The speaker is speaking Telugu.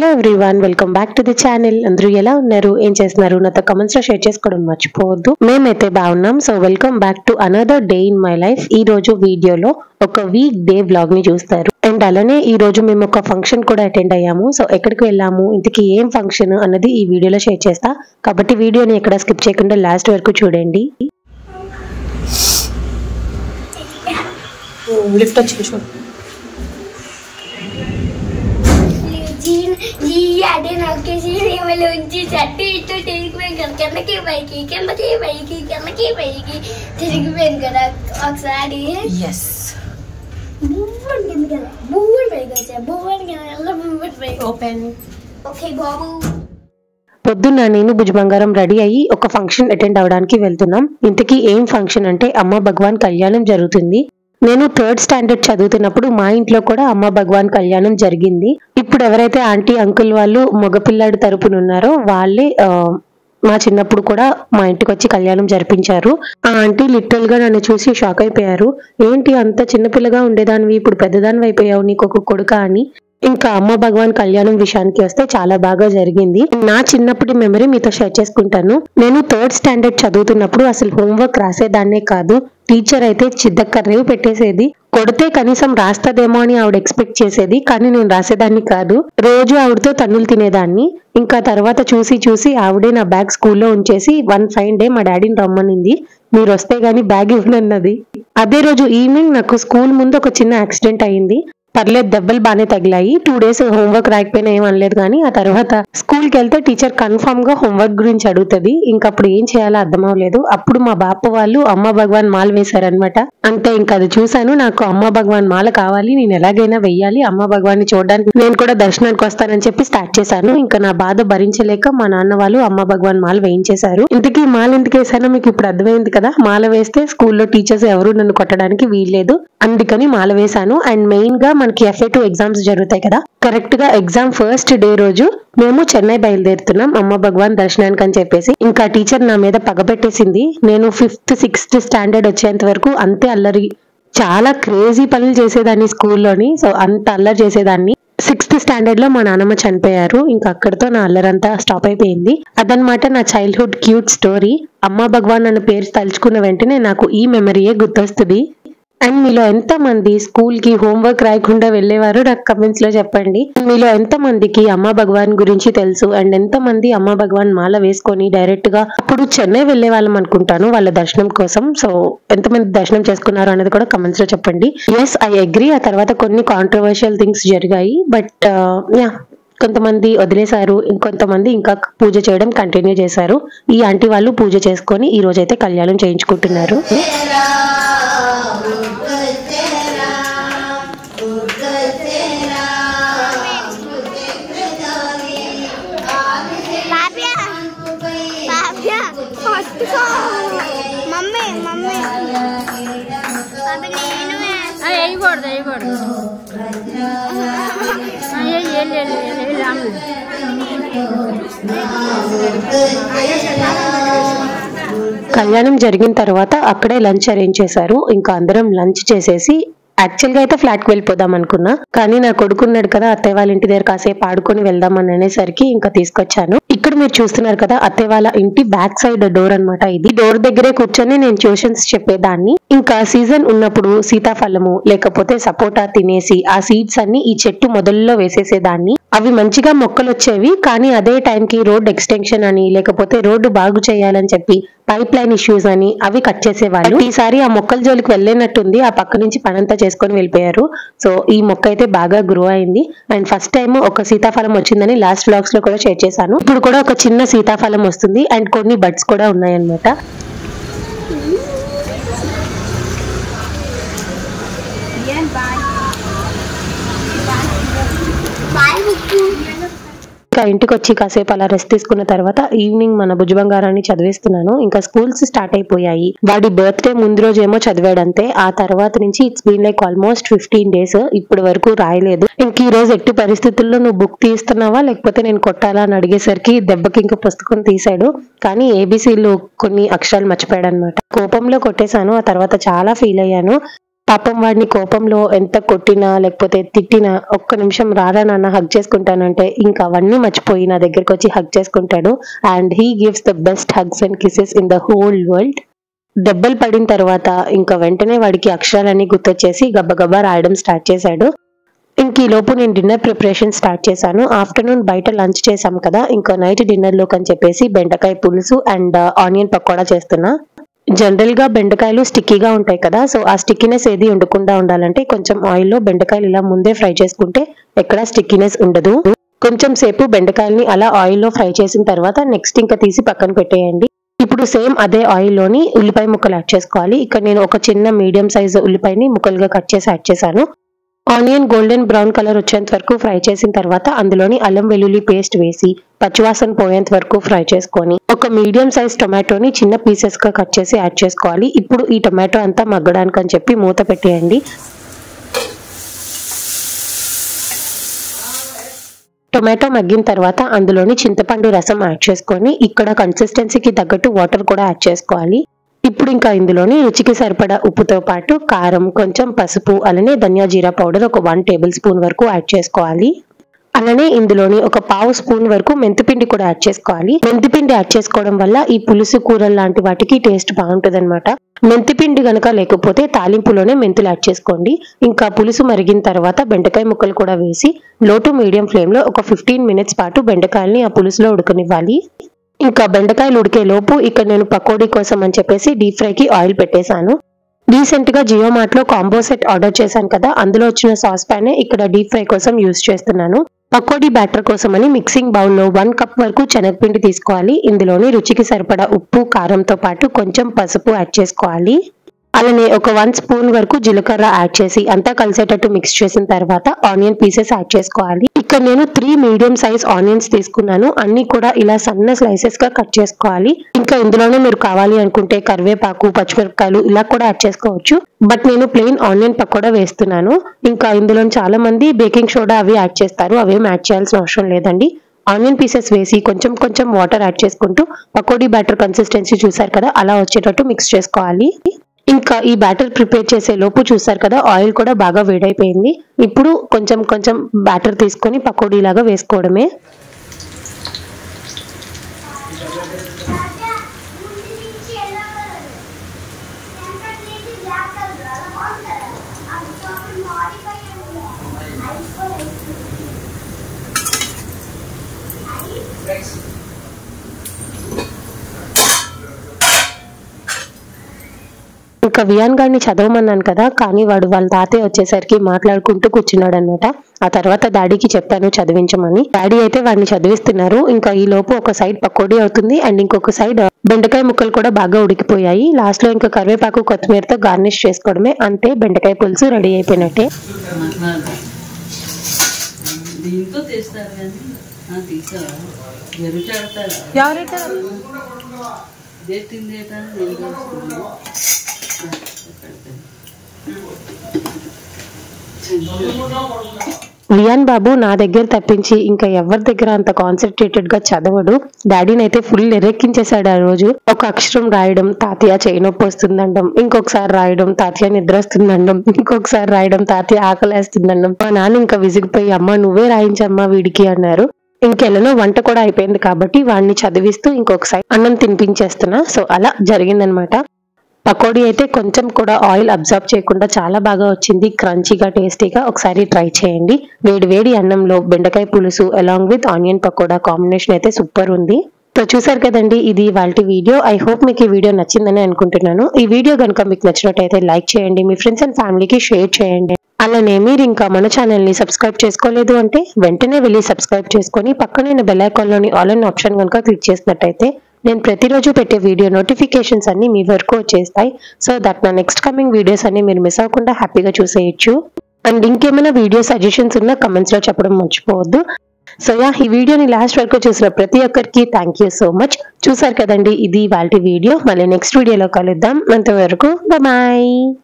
hello everyone welcome back to the channel అందరూ ఎలా ఉన్నారు ఏం చేస్తున్నారు నాతో కమెంట్స్ లో షేర్ చేసుకోవడం మర్చిపోవద్దు మేమైతే బాగున్నాం so welcome back to another day in my life ఈ రోజు వీడియోలో ఒక వీక్ డే వ్లాగ్ ని చూస్తారు అండ్ అలానే ఈ రోజు మేము ఒక ఫంక్షన్ కూడా అటెండ్ అయ్యాము సో ఎక్కడికి వెళ్ళాము ఇంతకీ ఏం ఫంక్షన్ అన్నది ఈ వీడియోలో షేర్ చేస్తా కాబట్టి వీడియోని ఎక్కడ స్కిప్ చేయకుండా లాస్ట్ వరకు చూడండి లిఫ్ట్ వచ్చింది చూడు జీన్ ఈ అదే నొక్కేసి ఏమైనా ఉంచి చెట్టు ఇటు తిరిగిపోయాం కదా కిందకి పైకి కిందకి పైకి కిందకి పైకి తిరిగిపోయాను కదా ఒకసారి ఎస్ బువ్వని కింద కదా బువ్వని పైకి వచ్చా బువ్వని కింద ఎలా బువ్వని పైకి ఓపెన్ ఓకే బాబు పొద్దున్న నేను భుజ బంగారం రెడీ అయ్యి ఒక ఫంక్షన్ అటెండ్ అవడానికి వెళ్తున్నాం ఇంతకీ ఏం ఫంక్షన్ అంటే అమ్మ భగవాన్ కళ్యాణం జరుగుతుంది నేను థర్డ్ స్టాండర్డ్ చదువుతున్నప్పుడు మా ఇంట్లో కూడా అమ్మ భగవాన్ కళ్యాణం జరిగింది ఇప్పుడు ఎవరైతే ఆంటీ అంకుల్ వాళ్ళు మగపిల్లాడి తరపున ఉన్నారో వాళ్ళే ఆ, మా చిన్నప్పుడు కూడా మా ఇంటికి వచ్చి కళ్యాణం జరిపించారు ఆ ఆంటీ లిటరల్ గా నన్ను చూసి షాక్ అయిపోయారు ఏంటి అంత చిన్నపిల్లగా ఉండేదానివి ఇప్పుడు పెద్దదానివి అయిపోయావు నీకు ఒక కొడుక అని ఇంకా అమ్మ భగవాన్ కళ్యాణం విషయానికి వస్తే చాలా బాగా జరిగింది నా చిన్నప్పటి మెమరీ మీతో షేర్ చేసుకుంటాను నేను థర్డ్ స్టాండర్డ్ చదువుతున్నప్పుడు అసలు హోంవర్క్ రాసేదాన్నే కాదు టీచర్ అయితే చిద్దకర్రేవి పెట్టేసేది కొడితే కనీసం రాస్తదేమో అని ఆవిడ ఎక్స్పెక్ట్ చేసేది కానీ నేను రాసేదాన్ని కాదు రోజు ఆవిడతో తన్నులు తినేదాన్ని ఇంకా తర్వాత చూసి చూసి ఆవిడే నా బ్యాగ్ స్కూల్లో ఉంచేసి వన్ ఫైన్ డే మా డాడీని రమ్మనింది మీరు వస్తే గానీ బ్యాగ్ ఇవ్వనన్నది అదే రోజు ఈవినింగ్ నాకు స్కూల్ ముందు ఒక చిన్న యాక్సిడెంట్ అయింది పర్లేదు దెబ్బలు బాగానే తగిలాయి టూ డేస్ హోంవర్క్ రాకపోయినా ఏం అనలేదు కానీ ఆ తర్వాత స్కూల్ కి వెళ్తే టీచర్ కన్ఫర్మ్ గా హోంవర్క్ గురించి అడుగుతుంది ఇంకా అప్పుడు ఏం చేయాలో అర్థం అవ్వలేదు అప్పుడు మా బాప వాళ్ళు అమ్మ భగవాన్ మాల వేశారనమాట అంతే ఇంకా అది చూశాను నాకు అమ్మ భగవాన్ మాల కావాలి నేను ఎలాగైనా వెయ్యాలి అమ్మ భగవాన్ ని చూడడానికి నేను కూడా దర్శనానికి వస్తానని చెప్పి స్టార్ట్ చేశాను ఇంకా నా బాధ భరించలేక మా నాన్న వాళ్ళు అమ్మ భగవాన్ మాల వేయించేశారు ఇంతకీ మాల ఎందుకు వేసానో మీకు ఇప్పుడు అర్థమైంది కదా మాల వేస్తే స్కూల్లో టీచర్స్ ఎవరు నన్ను కొట్టడానికి వీల్లేదు అందుకని మాల వేశాను అండ్ మెయిన్ గా మనకి ఎఫ్ఏ టూ ఎగ్జామ్స్ జరుగుతాయి కదా కరెక్ట్ గా ఎగ్జామ్ ఫస్ట్ డే రోజు మేము చెన్నై బయలుదేరుతున్నాం అమ్మ భగవాన్ దర్శనానికి అని చెప్పేసి ఇంకా టీచర్ నా మీద పగబెట్టేసింది నేను ఫిఫ్త్ సిక్స్త్ స్టాండర్డ్ వచ్చేంత వరకు అంతే అల్లరి చాలా క్రేజీ పనులు చేసేదాన్ని స్కూల్లోని సో అంత అల్లరి చేసేదాన్ని సిక్స్త్ స్టాండర్డ్ లో మా నాన్నమ్మ చనిపోయారు ఇంకా అక్కడితో నా అల్లరంతా స్టాప్ అయిపోయింది అదనమాట నా చైల్డ్హుడ్ క్యూట్ స్టోరీ అమ్మ భగవాన్ అన్న పేరు తలుచుకున్న వెంటనే నాకు ఈ మెమరీయే గుర్తొస్తుంది అండ్ మీలో ఎంత మంది స్కూల్ కి హోంవర్క్ రాయకుండా వెళ్ళేవారు నాకు కమెంట్స్ లో చెప్పండి మీలో ఎంత మందికి అమ్మ భగవాన్ గురించి తెలుసు అండ్ ఎంత మంది అమ్మ భగవాన్ మాల వేసుకొని డైరెక్ట్ గా అప్పుడు చెన్నై వెళ్ళే వాళ్ళం అనుకుంటాను వాళ్ళ దర్శనం కోసం సో ఎంత మంది దర్శనం చేసుకున్నారు అనేది కూడా కమెంట్స్ లో చెప్పండి ఎస్ ఐ అగ్రి ఆ తర్వాత కొన్ని కాంట్రవర్షియల్ థింగ్స్ జరిగాయి బట్ యా కొంతమంది వదిలేశారు ఇంకొంతమంది ఇంకా పూజ చేయడం కంటిన్యూ చేశారు ఈ ఆంటీ వాళ్ళు పూజ చేసుకొని ఈ రోజైతే కళ్యాణం చేయించుకుంటున్నారు పాప్యా పాప్యా పట్టుకో మమ్మీ మమ్మీ పాప నేను వేయకూడదు వేయకూడదు రాము కళ్యాణం జరిగిన తర్వాత అక్కడే లంచ్ అరేంజ్ చేశారు ఇంకా అందరం లంచ్ చేసేసి యాక్చువల్ గా అయితే ఫ్లాట్ కి వెళ్ళిపోదాం అనుకున్నా కానీ నా కొడుకున్నాడు కదా అత్తయ్య వాళ్ళ ఇంటి దగ్గర కాసేపు ఆడుకొని వెళ్దాం అని అనేసరికి ఇంకా తీసుకొచ్చాను ఇక్కడ మీరు చూస్తున్నారు కదా అత్తయ్య వాళ్ళ ఇంటి బ్యాక్ సైడ్ డోర్ అన్నమాట ఇది డోర్ దగ్గరే కూర్చొని నేను ట్యూషన్స్ చెప్పేదాన్ని ఇంకా సీజన్ ఉన్నప్పుడు సీతాఫలము లేకపోతే సపోటా తినేసి ఆ సీడ్స్ అన్ని ఈ చెట్టు మొదల్లో వేసేసేదాన్ని అవి మంచిగా మొక్కలు వచ్చేవి కానీ అదే టైంకి రోడ్ ఎక్స్టెన్షన్ అని లేకపోతే రోడ్డు బాగు చేయాలని చెప్పి పైప్ లైన్ ఇష్యూస్ అని అవి కట్ చేసేవాళ్ళు ఈసారి ఆ మొక్కల జోలికి వెళ్ళేనట్టుంది ఆ పక్క నుంచి పనంతా చేసుకొని వెళ్ళిపోయారు సో ఈ మొక్క అయితే బాగా గ్రో అయింది అండ్ ఫస్ట్ టైం ఒక సీతాఫలం వచ్చిందని లాస్ట్ వ్లాగ్స్ లో కూడా షేర్ చేశాను ఇప్పుడు కూడా ఒక చిన్న సీతాఫలం వస్తుంది అండ్ కొన్ని బడ్స్ కూడా ఉన్నాయన్నమాట బాయ్ బుక్కు ఇంకా ఇంటికి వచ్చి కాసేపు అలా రెస్ట్ తీసుకున్న తర్వాత ఈవినింగ్ మన భుజబంగారాన్ని చదివేస్తున్నాను ఇంకా స్కూల్స్ స్టార్ట్ అయిపోయాయి వాడి బర్త్డే ముందు రోజు ఏమో చదివాడంతే ఆ తర్వాత నుంచి it's been like almost fifteen days ఇప్పటి వరకు రాయలేదు ఇంక ఈ రోజు ఎట్టి పరిస్థితుల్లో నువ్వు బుక్ తీస్తున్నావా లేకపోతే నేను కొట్టాలా అని అడిగేసరికి దెబ్బకి ఇంక పుస్తకం తీశాడు కానీ ఏబీసీలు కొన్ని అక్షరాలు మర్చిపోయాడు అనమాట కోపంలో కొట్టేశాను ఆ తర్వాత చాలా ఫీల్ అయ్యాను పాపం వాడిని కోపంలో ఎంత కొట్టినా లేకపోతే తిట్టినా ఒక్క నిమిషం రారా నాన్న హగ్ చేసుకుంటానంటే ఇంకా అవన్నీ మర్చిపోయి నా దగ్గరికి వచ్చి హగ్ చేసుకుంటాడు and he gives the best hugs and kisses in the whole world దెబ్బలు పడిన తర్వాత ఇంకా వెంటనే వాడికి అక్షరాలన్నీ గుర్తొచ్చేసి గబ్బగబ్బా రాయడం స్టార్ట్ చేశాడు ఇంక ఈ లోపు నేను డిన్నర్ ప్రిపరేషన్ స్టార్ట్ చేశాను ఆఫ్టర్నూన్ బయట లంచ్ చేశాం కదా ఇంకా నైట్ డిన్నర్ లోకి అని చెప్పేసి బెండకాయ పులుసు అండ్ ఆనియన్ పకోడా చేస్తున్నా జనరల్ గా బెండకాయలు స్టిక్కీగా ఉంటాయి కదా సో ఆ స్టిక్కీనెస్ ఏది ఉండకుండా ఉండాలంటే కొంచెం ఆయిల్ లో బెండకాయలు ఇలా ముందే ఫ్రై చేసుకుంటే ఎక్కడ స్టిక్కీనెస్ ఉండదు కొంచెం సేపు బెండకాయల్ని అలా ఆయిల్ లో ఫ్రై చేసిన తర్వాత నెక్స్ట్ ఇంకా తీసి పక్కన పెట్టేయండి ఇప్పుడు సేమ్ అదే ఆయిల్ లోని ఉల్లిపాయ ముక్కలు యాడ్ చేసుకోవాలి ఇక్కడ నేను ఒక చిన్న మీడియం సైజ్ ఉల్లిపాయని ముక్కలుగా కట్ చేసి యాడ్ చేశాను ఆనియన్ గోల్డెన్ బ్రౌన్ కలర్ వచ్చేంత వరకు ఫ్రై చేసిన తర్వాత అందులోని అల్లం వెల్లుల్లి పేస్ట్ వేసి పచ్చివాసన పోయేంత వరకు ఫ్రై చేసుకొని ఒక మీడియం సైజ్ టొమాటోని చిన్న పీసెస్ గా కట్ చేసి యాడ్ చేసుకోవాలి ఇప్పుడు ఈ టొమాటో అంతా మగ్గడానికి అని చెప్పి మూత పెట్టేయండి టొమాటో మగ్గిన తర్వాత అందులోని చింతపండు రసం యాడ్ చేసుకొని ఇక్కడ కన్సిస్టెన్సీకి తగ్గట్టు వాటర్ కూడా యాడ్ చేసుకోవాలి ఇప్పుడు ఇంకా ఇందులోని రుచికి సరిపడా ఉప్పుతో పాటు కారం కొంచెం పసుపు అలానే ధనియా జీరా పౌడర్ ఒక వన్ టేబుల్ స్పూన్ వరకు యాడ్ చేసుకోవాలి అలానే ఇందులోని ఒక పావు స్పూన్ వరకు మెంతిపిండి కూడా యాడ్ చేసుకోవాలి మెంతిపిండి యాడ్ చేసుకోవడం వల్ల ఈ పులుసు కూరలు లాంటి వాటికి టేస్ట్ బాగుంటుంది అనమాట మెంతిపిండి గనక లేకపోతే తాలింపులోనే మెంతులు యాడ్ చేసుకోండి ఇంకా పులుసు మరిగిన తర్వాత బెండకాయ ముక్కలు కూడా వేసి లో టు మీడియం ఫ్లేమ్ లో ఒక ఫిఫ్టీన్ మినిట్స్ పాటు బెండకాయల్ని ఆ పులుసులో ఉడకనివ్వాలి ఇంకా బెండకాయలు ఉడికే లోపు ఇక్కడ నేను పకోడీ కోసం అని చెప్పేసి డీప్ ఫ్రైకి ఆయిల్ పెట్టేశాను రీసెంట్ గా జియో మార్ట్ లో కాంబో సెట్ ఆర్డర్ చేశాను కదా అందులో వచ్చిన సాస్ ప్యాన్ ఇక్కడ డీప్ ఫ్రై కోసం యూస్ చేస్తున్నాను పకోడీ బ్యాటర్ కోసం అని మిక్సింగ్ బౌల్ లో వన్ కప్ వరకు శనగపిండి తీసుకోవాలి ఇందులోని రుచికి సరిపడా ఉప్పు కారంతో పాటు కొంచెం పసుపు యాడ్ చేసుకోవాలి అలానే ఒక వన్ స్పూన్ వరకు జీలకర్ర యాడ్ చేసి అంతా కలిసేటట్టు మిక్స్ చేసిన తర్వాత ఆనియన్ పీసెస్ యాడ్ చేసుకోవాలి ఇక్కడ నేను త్రీ మీడియం సైజ్ ఆనియన్స్ తీసుకున్నాను అన్ని కూడా ఇలా సన్న స్లైసెస్ గా కట్ చేసుకోవాలి ఇంకా ఇందులోనే మీరు కావాలి అనుకుంటే కరివేపాకు పచ్చిమిరపకాయలు ఇలా కూడా యాడ్ చేసుకోవచ్చు బట్ నేను ప్లెయిన్ ఆనియన్ పకోడా వేస్తున్నాను ఇంకా ఇందులో చాలా మంది బేకింగ్ సోడా అవి యాడ్ చేస్తారు అవేం యాడ్ చేయాల్సిన అవసరం లేదండి ఆనియన్ పీసెస్ వేసి కొంచెం కొంచెం వాటర్ యాడ్ చేసుకుంటూ పకోడీ బ్యాటర్ కన్సిస్టెన్సీ చూసారు కదా అలా వచ్చేటట్టు మిక్స్ చేసుకోవాలి ఇంకా ఈ బ్యాటర్ ప్రిపేర్ చేసే లోపు చూసారు కదా ఆయిల్ కూడా బాగా వేడైపోయింది ఇప్పుడు కొంచెం కొంచెం బ్యాటర్ తీసుకొని పకోడీ లాగా వేసుకోవడమే ఇంకా వియాన్ గారిని చదవమన్నాను కదా కానీ వాడు వాళ్ళ తాతయ్య వచ్చేసరికి మాట్లాడుకుంటూ కూర్చున్నాడు అనమాట ఆ తర్వాత డాడీకి చెప్పాను చదివించమని డాడీ అయితే వాడిని చదివిస్తున్నారు ఇంకా ఈ లోపు ఒక సైడ్ పకోడీ అవుతుంది అండ్ ఇంకొక సైడ్ బెండకాయ ముక్కలు కూడా బాగా ఉడికిపోయాయి లాస్ట్ లో ఇంకా కరివేపాకు కొత్తిమీరతో గార్నిష్ చేసుకోవడమే అంతే బెండకాయ పులుసు రెడీ అయిపోయినట్టే మసాలా దీంతో తీస్తారు కానీ ఆ, తీసావా జరుగుతాడతారా ఎవరైతే ఇదే తిందేట నేను వస్తుంది వియాన్ బాబు నా దగ్గర తప్పించి ఇంకా ఎవరి దగ్గర అంత కాన్సన్ట్రేటెడ్ గా చదవడు డాడీని అయితే ఫుల్ ఎరెక్కించేశాడు ఆ రోజు ఒక అక్షరం రాయడం తాతయ్య చేయి నొప్పి వస్తుందండం ఇంకొకసారి రాయడం తాతయ్య నిద్ర వస్తుందండం ఇంకొకసారి రాయడం తాతయ్య ఆకలేస్తుందండం మా నాన్న ఇంకా విసిగిపోయి అమ్మ నువ్వే రాయించమ్మా వీడికి అన్నారు ఇంకెళ్ళనో వంట కూడా అయిపోయింది కాబట్టి వాడిని చదివిస్తూ ఇంకొకసారి అన్నం తినిపించేస్తున్నా సో అలా జరిగిందనమాట పకోడీ అయితే కొంచెం కూడా ఆయిల్ అబ్జర్వ్ చేయకుండా చాలా బాగా వచ్చింది క్రంచీగా టేస్టీగా ఒకసారి ట్రై చేయండి వేడి వేడి అన్నంలో బెండకాయ పులుసు along with onion pakoda combination అయితే సూపర్ ఉంది సో చూసారు కదండి ఇది వాళ్ళ వీడియో ఐ హోప్ మీకు ఈ వీడియో నచ్చిందని అనుకుంటున్నాను ఈ వీడియో కనుక మీకు నచ్చినట్టయితే లైక్ చేయండి మీ ఫ్రెండ్స్ అండ్ ఫ్యామిలీకి షేర్ చేయండి అలానే మీరు ఇంకా మన ఛానల్ ని సబ్స్క్రైబ్ చేసుకోలేదు అంటే వెంటనే వెళ్ళి సబ్స్క్రైబ్ చేసుకొని పక్కన బెల్ ఐకాన్ లోని ఆల్ అన్ ఆప్షన్ కనుక క్లిక్ చేసినట్టయితే నేను ప్రతిరోజు పెట్టే వీడియో నోటిఫికేషన్స్ అన్ని మీ వరకు వచ్చేస్తాయి సో దట్ నా నెక్స్ట్ కమింగ్ వీడియోస్ అన్ని మీరు మిస్ అవ్వకుండా హ్యాపీగా చూసేయచ్చు అండ్ ఇంకేమైనా వీడియో సజెషన్స్ ఉన్నా కమెంట్స్ లో చెప్పడం మర్చిపోవద్దు సో యా ఈ వీడియోని లాస్ట్ వరకు చూసిన ప్రతి ఒక్కరికి థ్యాంక్ యూ సో మచ్ చూసారు కదండి ఇది వాళ్ళ వీడియో మళ్ళీ నెక్స్ట్ వీడియోలో కలుద్దాం అంతవరకు బాయ్